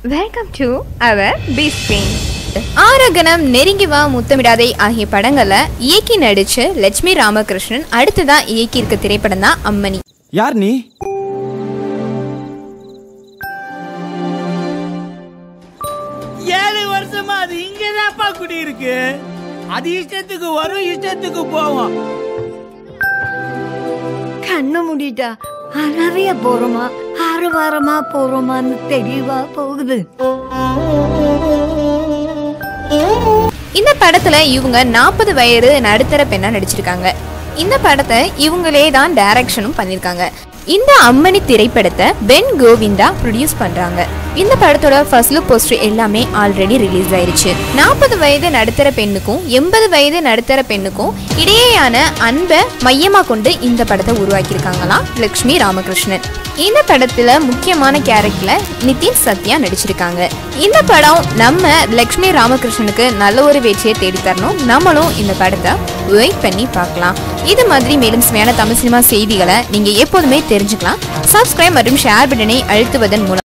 welcome to our B screen ஆரகணம் நெருங்கி வா முத்தமிடாதே ஆகிய படங்களை இயக்கி நடிச்சு லட்சுமி ராமகிருஷ்ணன் அடுத்ததா இயக்கி இருக்க திரைப்படம் தான் அம்மணி யார் நீ ஏழு வருஷமா அது இங்கதான்ப்பா குடி இருக்கு அது இஷ்டத்துக்கு வரும் இஷ்டத்துக்கு போவோம் கண்ணு மூடிட்டா அறவையா போறோமா ஆறு வாரமா போறோமான்னு தெளிவா போகுது இந்த படத்துல இவங்க நாற்பது வயது நடுத்தர பெண்ணா நடிச்சிருக்காங்க இந்த படத்தை இவங்களே தான் டைரக்ஷனும் பண்ணிருக்காங்க இந்த அம்மணி திரைப்படத்தை பென் கோவிந்தா ப்ரொடியூஸ் பண்றாங்க இந்த படத்தோட ஃபர்ஸ்ட் லுக் போஸ்டர் எல்லாமே ஆல்ரெடி ரிலீஸ் ஆயிருச்சு நாற்பது வயது நடுத்தர பெண்ணுக்கும் எண்பது வயது நடுத்தர பெண்ணுக்கும் இடையேயான அன்பை மையமா கொண்டு இந்த படத்தை உருவாக்கியிருக்காங்களாம் லக்ஷ்மி ராமகிருஷ்ணன் இந்த படத்துல முக்கியமான கேரக்டர்ல நிதின் சத்யா நடிச்சிருக்காங்க இந்த படம் நம்ம லக்ஷ்மி ராமகிருஷ்ணனுக்கு நல்ல ஒரு வெற்றியை தேடி தரணும் நம்மளும் இந்த படத்தை வெயிட் பண்ணி பார்க்கலாம் இது மாதிரி மேலும் சுமையான தமிழ் சினிமா செய்திகளை நீங்க எப்போதுமே தெரிஞ்சுக்கலாம் சப்ஸ்கிரைப் மற்றும் ஷேர் பட்டனை அழுத்துவதன் மூலம்